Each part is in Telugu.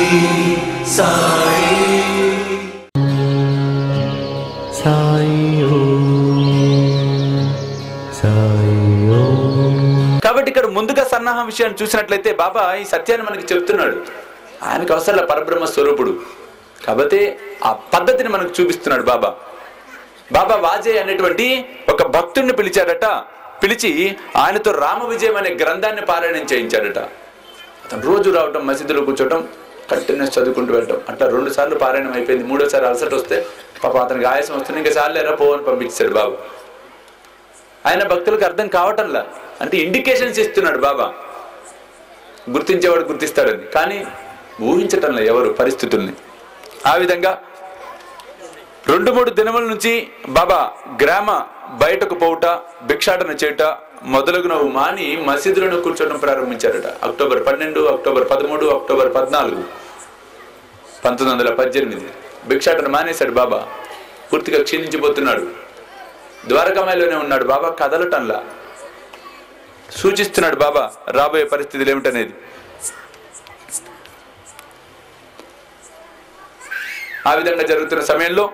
కాబట్టి ఇక్కడ ముందుగా సన్నాహం విషయాన్ని చూసినట్లయితే బాబా ఈ సత్యాన్ని మనకి చెప్తున్నాడు ఆయనకు అవసరం పరబ్రహ్మ స్వరూపుడు కాబట్టి ఆ పద్ధతిని మనకు చూపిస్తున్నాడు బాబా బాబా వాజే అనేటువంటి ఒక భక్తుడిని పిలిచాడట పిలిచి ఆయనతో రామ విజయం అనే గ్రంథాన్ని పారాయణం చేయించాడట అతను రోజు రావటం మసీదులో కూర్చోవటం కంటిన్యూస్ చదువుకుంటూ వెళ్ళటం అట్లా రెండు సార్లు పారాయణం అయిపోయింది మూడోసారి అలసట వస్తే పాప అతనికి ఆయాసం వస్తుంది ఇంకా సార్లు ఎరా పో అని పంపించాడు బాబు ఆయన భక్తులకు అర్థం కావటంలా అంటే ఇండికేషన్స్ ఇస్తున్నాడు బాబా గుర్తించేవాడు గుర్తిస్తాడని కానీ ఊహించటంలా ఎవరు పరిస్థితుల్ని ఆ విధంగా రెండు మూడు దినముల నుంచి బాబా గ్రామ బయటకు పోవుట భిక్షాటన చేయుట మొదలగునవు మాని మసీదులను కూర్చోవడం ప్రారంభించారట అక్టోబర్ పన్నెండు అక్టోబర్ పదమూడు అక్టోబర్ పద్నాలుగు పంతొమ్మిది వందల పద్దెనిమిది భిక్షాటన మానేశాడు బాబా పూర్తిగా క్షీణించిపోతున్నాడు ద్వారకామాయిలోనే ఉన్నాడు బాబా కదలటంలా సూచిస్తున్నాడు బాబా రాబోయే పరిస్థితులు ఏమిటనేది ఆ విధంగా జరుగుతున్న సమయంలో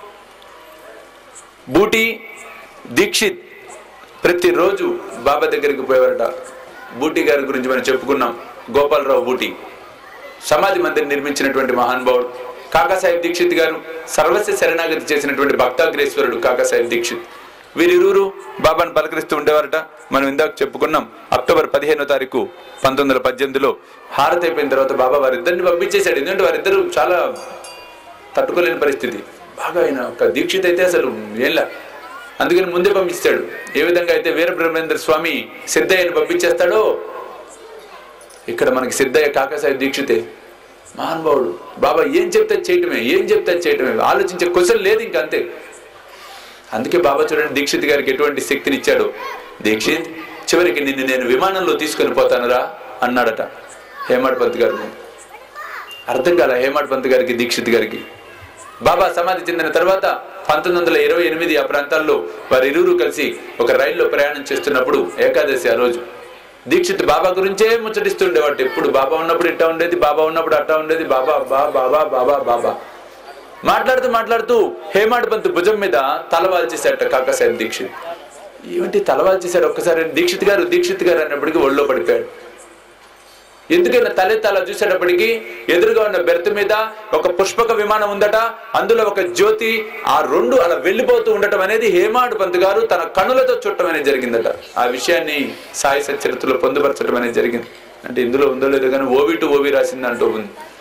బూటి దీక్షిత్ ప్రతిరోజు బాబా దగ్గరికి పోయేవారట బూటి గారి గురించి మనం చెప్పుకున్నాం గోపాలరావు బూటి సమాధి మందిర్ నిర్మించినటువంటి మహానుభావుడు కాకాసాహెబ్ దీక్షిత్ గారు సర్వస్వ శరణాగతి చేసినటువంటి భక్తాగ్రేశ్వరుడు కాకాసాహెబ్ దీక్షిత్ వీరిరువురు బాబాను పలకరిస్తూ ఉండేవారట మనం ఇందాక చెప్పుకున్నాం అక్టోబర్ పదిహేనో తారీఖు పంతొమ్మిది వందల పద్దెనిమిదిలో హారతి అయిపోయిన తర్వాత బాబా వారిద్దరిని పంపించేశాడు ఎందుకంటే వారిద్దరు చాలా తట్టుకోలేని పరిస్థితి బాగా ఆయన ఒక దీక్షిత్ అయితే అసలు ఏంలా అందుకని ముందే పంపిస్తాడు ఏ విధంగా అయితే వీర బ్రహ్మేంద్ర స్వామి సిద్ధయ్యని పంపించేస్తాడో ఇక్కడ మనకి సిద్ధయ్య కాకసాయి దీక్షితే మహానుభావుడు బాబా ఏం చెప్తే చేయటమే ఏం చెప్తే చేయటమే ఆలోచించే క్వశ్చన్ లేదు ఇంక అంతే అందుకే బాబా చూడండి దీక్షిత్ గారికి ఎటువంటి శక్తిని ఇచ్చాడు దీక్షిత్ చివరికి నిన్ను నేను విమానంలో తీసుకొని పోతానురా అన్నాడట హేమాడ్ పంత్ గారు అర్థం కాల హేమాడ్ పంత్ గారికి దీక్షిత్ గారికి బాబా సమాధి చెందిన తర్వాత పంతొమ్మిది వందల ఇరవై ఎనిమిది ఆ ప్రాంతాల్లో వారి ఇరువురు కలిసి ఒక రైల్లో ప్రయాణం చేస్తున్నప్పుడు ఏకాదశి ఆ రోజు దీక్షిత్ బాబా గురించే ముచ్చటిస్తుండేవాడు ఎప్పుడు బాబా ఉన్నప్పుడు ఇట్టా ఉండేది బాబా ఉన్నప్పుడు అట్టా ఉండేది బాబా బా బాబా బాబా బాబా మాట్లాడుతూ మాట్లాడుతూ హేమాడ్ పంత్ భుజం మీద తలవాల్ చేశాడట కాకాసాహెబ్ దీక్షిత్ ఏమిటి తలవాల్ చేశాడు ఒక్కసారి దీక్షిత్ గారు దీక్షిత్ గారు అన్నప్పటికీ ఒళ్ళో పడిపోయాడు ఎందుకైనా తలెత్తి అలా చూసేటప్పటికి ఎదురుగా ఉన్న బెర్త్ మీద ఒక పుష్పక విమానం ఉందట అందులో ఒక జ్యోతి ఆ రెండు అలా వెళ్ళిపోతూ ఉండటం అనేది హేమాడ్ పంత్ గారు తన కనులతో చుట్టం అనేది జరిగిందట ఆ విషయాన్ని సాయి సచరిత్రలో పొందుపరచడం అనేది జరిగింది అంటే ఇందులో ఉందో లేదో కానీ ఓవి టు ఓవి రాసింది అంటూ ఉంది